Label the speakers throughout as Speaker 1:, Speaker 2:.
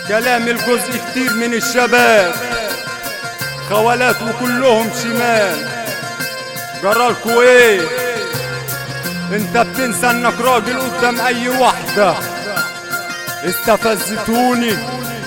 Speaker 1: كلام الجزء كتير من الشباب خوالات وكلهم شمال جرالكوا ايه انت بتنسى انك راجل قدام اي واحدة استفزتوني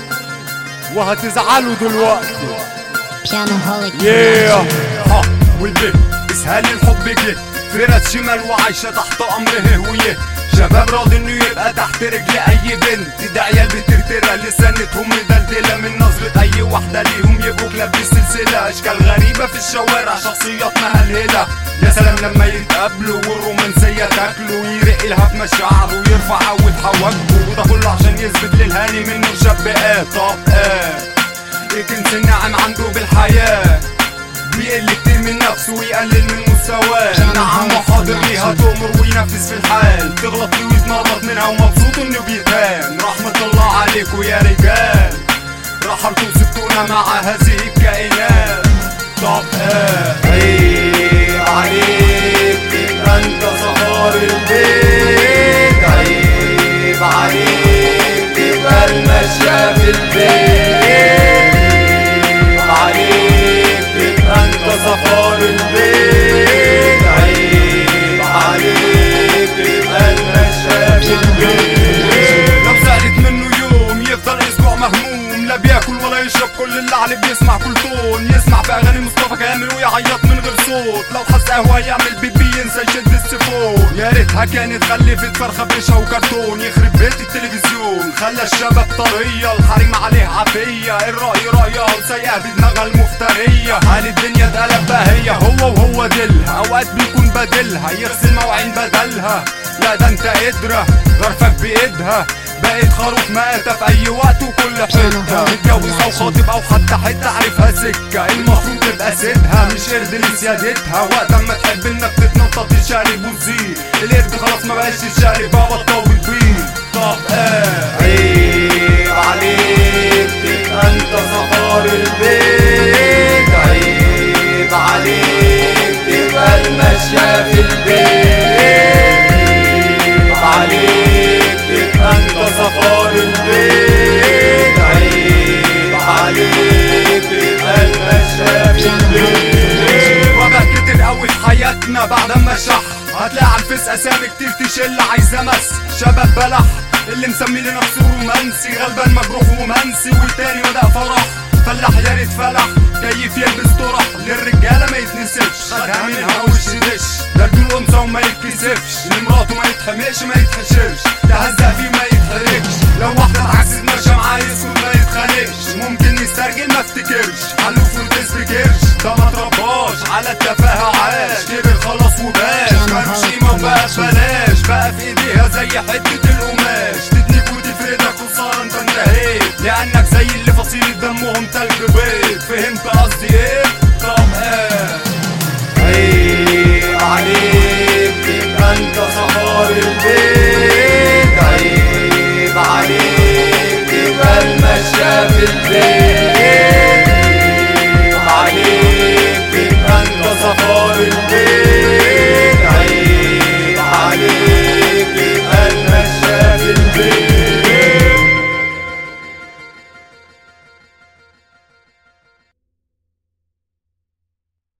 Speaker 1: وهتزعلوا دلوقتي
Speaker 2: Pianoholic
Speaker 1: yeah.
Speaker 3: ها والبه اسهال الحب جه فرد شمال وعايشة تحت امره ويه شباب راضي انه يبقى تحت رجل اي بنت ده عيال بترترى لسانتهم مدلدلة من نظرة اي واحدة ليهم يبقوا كلاب بالسلسلة اشكال غريبة في الشوارع شخصيات مهلهلة يا سلام لما يتقابلوا والرومانسية تاكله يرق لها في مشاعره ويرفع اول حواجبه وده كله عشان يثبت للهاني منه شبقات طب ايه الجنس الناعم عنده بالحياة بيقل كتير من نفسه ويقلل من مستواه نعم وحاضر ليها تؤمر وينفذ في الحال تغلط فيه ويتمرمط منها ومبسوط انه بيتهان رحمة الله عليكم يا رجال رحلتوا وسبتونا مع هذه الكائنات طب ايه عيب عليك تبقى انت صفار البيت عيب عليك تبقى المشية في البيت عيب عليك تبقى انت صفار البيت عيب عليك تبقى المشية في البيت لو سألت منه يوم يفضل اسبوع مهموم لا بياكل ولا يشرب كل اللي عليه بيسمع كل تون يسمع في اغاني مصطفى كامل ويعيط من غير صوت لو حس قهوه يعمل بيبي ينسى يشد السيفون يا ريتها كانت خلفت فرخه بريشه وكرتون يخرب بيت التلفزيون خلى الشباب طريه الحريم عليه عافيه الراي رايها وسيئه بدماغها المفتريه حال الدنيا اتقلب بقى هي هو وهو ديلها اوقات بيكون بديلها يغسل مواعين بدلها لا ده انت قدرة غرفك بايدها بقيت خروف ماتة في اي وقت وكل حتة متجوز او خاطب او حتى حتة عارفها سكة المفروض تبقى سيدها مش قرد لسيادتها وقت اما تحب انك تتنطط تشارب وتزيد القرد خلاص ما بقاش تشارب بقى بطل وتبيد طب ايه عيب عليك تبقى انت صفار البيت عيب عليك تبقى المشية في البيت عيب عليك تبقى انت صفار البيت عيب عليك تبقى المشية في البيت وبقى كتير قوي في حياتنا بعد ما شح هتلاقي على الفيس اسامي كتير تشل عايزه مس شباب بلح اللي مسمي لنفسه رومانسي غلبان مجروح ومنسي والتاني وده فرح فلاح يا ريت فلح كيف يلبس طرح للرجاله ما يتنسفش خدها منها وش دش ده رجول انثى وما يتكسفش لمراته ما يتحمقش ما يتحشرش تهزق فيه ما يتحركش لو واحده اتعكست ماشيه معاه يسكت ما يتخانقش ممكن يسترجل ما افتكرش حلوف وتسبكرش ده ما ترباش على التفاهه عاش كبر خلاص وباش مالوش قيمه وبقى ببلاش بقى في ايديها زي حته